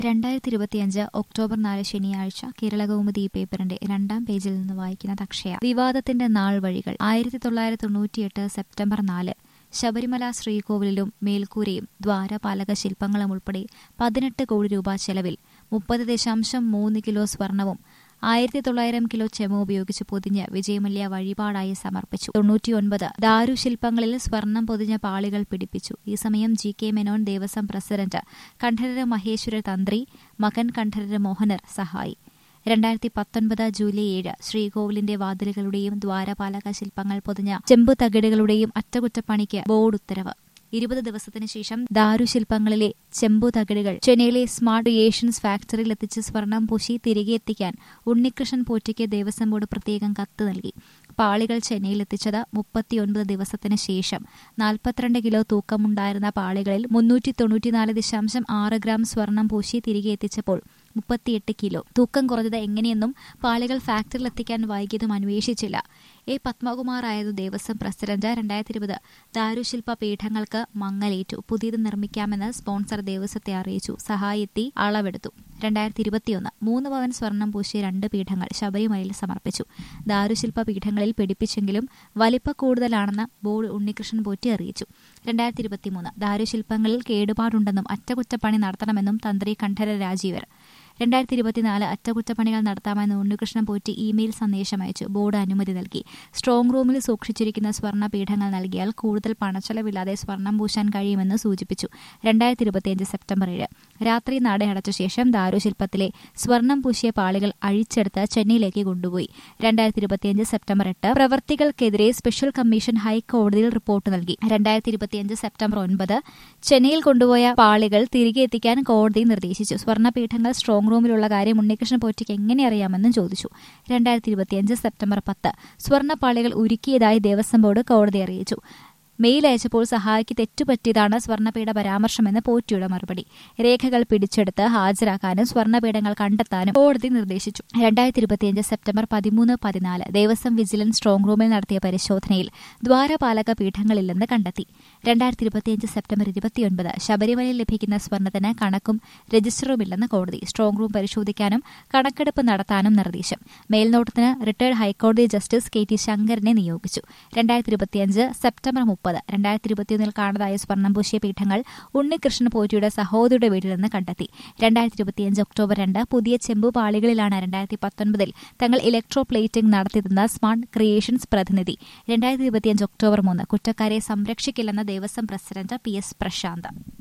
രണ്ടായിരത്തി ഇരുപത്തിയഞ്ച് ഒക്ടോബർ നാല് ശനിയാഴ്ച കേരളകൗമുദി പേപ്പറിന്റെ രണ്ടാം പേജിൽ നിന്ന് വായിക്കുന്നത് അക്ഷയ വിവാദത്തിന്റെ നാൾ വഴികൾ ആയിരത്തി തൊള്ളായിരത്തി തൊണ്ണൂറ്റിയെട്ട് സെപ്റ്റംബർ നാല് ശബരിമല ശ്രീകോവിലും മേൽക്കൂരയും ദ്വാരപാലക ശില്പങ്ങളും ഉൾപ്പെടെ പതിനെട്ട് കോടി രൂപ ചെലവിൽ മുപ്പത് ദശാംശം മൂന്ന് കിലോ സ്വർണവും ആയിരത്തി തൊള്ളായിരം കിലോ ചെമ ഉപയോഗിച്ച് പൊതിഞ്ഞ് വിജയമല്യ വഴിപാടായി സമർപ്പിച്ചു തൊണ്ണൂറ്റിയൊൻപത് ദാരുശില്പങ്ങളിൽ സ്വർണം പൊതിഞ്ഞ പാളികൾ പിടിപ്പിച്ചു ഈ സമയം G K Menon Devaswom president Kandararu Maheshwara Thantri മകൻ കണ്ഠരര് മോഹനർ സഹായി രണ്ടായിരത്തി പത്തൊൻപത് ജൂലൈ ഏഴ് ശ്രീകോവിലിന്റെ വാതിലുകളുടെയും ദ്വാരപാലക ശില്പങ്ങൾ പൊതിഞ്ഞ ചെമ്പു തകിടുകളുടെയും അറ്റകുറ്റപ്പണിക്ക് ബോർഡ് ഉത്തരവ് ഇരുപത് ദിവസത്തിനു ശേഷം ദാരുശില്പങ്ങളിലെ ചെമ്പു തകിടുകൾ ചെന്നൈയിലെ സ്മാർട്ട് ക്രിയേഷൻസ് ഫാക്ടറിയിൽ എത്തിച്ച് സ്വർണം പൂശി തിരികെ എത്തിക്കാൻ ഉണ്ണികൃഷ്ണൻ പോറ്റിക്ക് ദേവസ്വം ബോർഡ് പ്രത്യേകം കത്ത് നൽകി പാളികൾ ചെന്നൈയിൽ എത്തിച്ചത് മുപ്പത്തിയൊൻപത് ദിവസത്തിന് ശേഷം നാൽപ്പത്തിരണ്ട് കിലോ തൂക്കമുണ്ടായിരുന്ന പാളികളിൽ മുന്നൂറ്റി തൊണ്ണൂറ്റിനാല് ദശാംശം ആറ് ഗ്രാം സ്വർണം പൂശി തിരികെ എത്തിച്ചപ്പോൾ മുപ്പത്തിയെട്ട് കിലോ തൂക്കം കുറഞ്ഞത് എങ്ങനെയെന്നും പാളികൾ ഫാക്ടറിയിൽ എത്തിക്കാൻ വൈകിയതും അന്വേഷിച്ചില്ല എ പത്മകുമാറായിരുന്നു ദേവസ്വം പ്രസിഡന്റ് രണ്ടായിരത്തി ഇരുപത് ദാരുശില്പ പീഠങ്ങൾക്ക് മങ്ങലേറ്റു പുതിയത് നിർമ്മിക്കാമെന്ന് സ്പോൺസർ ദേവസ്വത്തെ അറിയിച്ചു സഹായെത്തി അളവെടുത്തു രണ്ടായിരത്തി ഇരുപത്തിയൊന്ന് മൂന്ന് പവൻ സ്വർണം പൂശിയ രണ്ട് പീഠങ്ങൾ ശബരിമലയിൽ സമർപ്പിച്ചു ദാരുശില്പ പീഠങ്ങളിൽ പിടിപ്പിച്ചെങ്കിലും വലിപ്പ കൂടുതലാണെന്ന് ബോർഡ് ഉണ്ണികൃഷ്ണൻ പോറ്റി അറിയിച്ചു രണ്ടായിരത്തി ഇരുപത്തിമൂന്ന് ദാരുശില്പങ്ങളിൽ കേടുപാടുണ്ടെന്നും അറ്റകുറ്റപ്പണി നടത്തണമെന്നും തന്ത്രി കണ്ഠര രാജീവർ രണ്ടായിരത്തി ഇരുപത്തിനാല് അറ്റകുറ്റപ്പണികൾ നടത്താമെന്ന് ഉണ്ണികൃഷ്ണൻ പോറ്റി ഇമെയിൽ സന്ദേശം അയച്ചു ബോർഡ് അനുമതി നൽകി സ്ട്രോങ് റൂമിൽ സൂക്ഷിച്ചിരിക്കുന്ന സ്വർണ്ണ പീഠങ്ങൾ നൽകിയാൽ കൂടുതൽ പണച്ചെലവില്ലാതെ സ്വർണം പൂശാൻ കഴിയുമെന്ന് സൂചിപ്പിച്ചു രണ്ടായിരത്തി ഇരുപത്തിയഞ്ച് സെപ്റ്റംബർ ഏഴ് രാത്രി നട അടച്ച ശേഷം ദാരുശില്പത്തിലെ സ്വർണം പൂശിയ പാളികൾ അഴിച്ചെടുത്ത് ചെന്നൈയിലേക്ക് കൊണ്ടുപോയി രണ്ടായിരത്തി ഇരുപത്തിയഞ്ച് സെപ്റ്റംബർ എട്ട് പ്രവർത്തികൾക്കെതിരെ സ്പെഷ്യൽ കമ്മീഷൻ ഹൈക്കോടതിയിൽ റിപ്പോർട്ട് നൽകി രണ്ടായിരത്തി ഇരുപത്തിയഞ്ച് സെപ്റ്റംബർ ഒൻപത് ചെന്നൈയിൽ കൊണ്ടുപോയ പാളികൾ തിരികെ എത്തിക്കാൻ കോടതി നിർദ്ദേശിച്ചു സ്വർണ്ണപീഠങ്ങൾ സ്ട്രോങ് റൂമിലുള്ള കാര്യം ഉണ്ണികൃഷ്ണൻ പോറ്റിക്ക് എങ്ങനെ അറിയാമെന്നും ചോദിച്ചു രണ്ടായിരത്തി ഇരുപത്തിയഞ്ച് സെപ്റ്റംബർ പത്ത് സ്വർണ്ണപ്പാളികൾ ഉരുക്കിയതായി ദേവസ്വം ബോർഡ് കോടതി അറിയിച്ചു മെയിൽ അയച്ചപ്പോൾ സഹായിക്ക് തെറ്റുപറ്റിയതാണ് സ്വർണ്ണപീഠ പരാമർശമെന്ന് പോറ്റിയുടെ മറുപടി രേഖകൾ പിടിച്ചെടുത്ത് ഹാജരാക്കാനും സ്വർണ്ണപീഠങ്ങൾ കണ്ടെത്താനും കോടതി നിർദ്ദേശിച്ചു രണ്ടായിരത്തി ഇരുപത്തിയഞ്ച് സെപ്റ്റംബർ പതിമൂന്ന് പതിനാല് ദേവസ്വം വിജിലൻസ് സ്ട്രോങ് റൂമിൽ നടത്തിയ പരിശോധനയിൽ ദ്വാരപാലക പീഠങ്ങളില്ലെന്ന് കണ്ടെത്തി രണ്ടായിരത്തി ഇരുപത്തിയഞ്ച് സെപ്റ്റംബർ ഇരുപത്തിയൊൻപത് ശബരിമലയിൽ ലഭിക്കുന്ന സ്വർണ്ണത്തിന് കണക്കും രജിസ്റ്ററുമില്ലെന്ന് കോടതി സ്ട്രോങ് റൂം പരിശോധിക്കാനും കണക്കെടുപ്പ് നടത്താനും നിർദ്ദേശം മേൽനോട്ടത്തിന് റിട്ടയർഡ് ഹൈക്കോടതി ജസ്റ്റിസ് കെ ടി ശങ്കരനെ നിയോഗിച്ചു രണ്ടായിരത്തി ഇരുപത്തിയഞ്ച് സെപ്റ്റംബർ മുപ്പത് രണ്ടായിരത്തി ഇരുപത്തിയൊന്നിൽ കാണാതായ സ്വർണം പൂശിയ പീഠങ്ങൾ ഉണ്ണികൃഷ്ണൻ പോറ്റിയുടെ സഹോദരിയുടെ വീട്ടിൽ നിന്ന് കണ്ടെത്തി രണ്ടായിരത്തി ഇരുപത്തിയഞ്ച് ഒക്ടോബർ രണ്ട് പുതിയ ചെമ്പു പാളികളിലാണ് രണ്ടായിരത്തി പത്തൊൻപതിൽ തങ്ങൾ ഇലക്ട്രോ പ്ലേറ്റിംഗ് നടത്തിയതെന്ന് സ്മാർട്ട് ക്രിയേഷൻസ് പ്രതിനിധി രണ്ടായിരത്തി ഇരുപത്തിയഞ്ച് ഒക്ടോബർ മൂന്ന് കുറ്റക്കാരെ സംരക്ഷിക്കില്ലെന്ന Devaswom president P S Prashant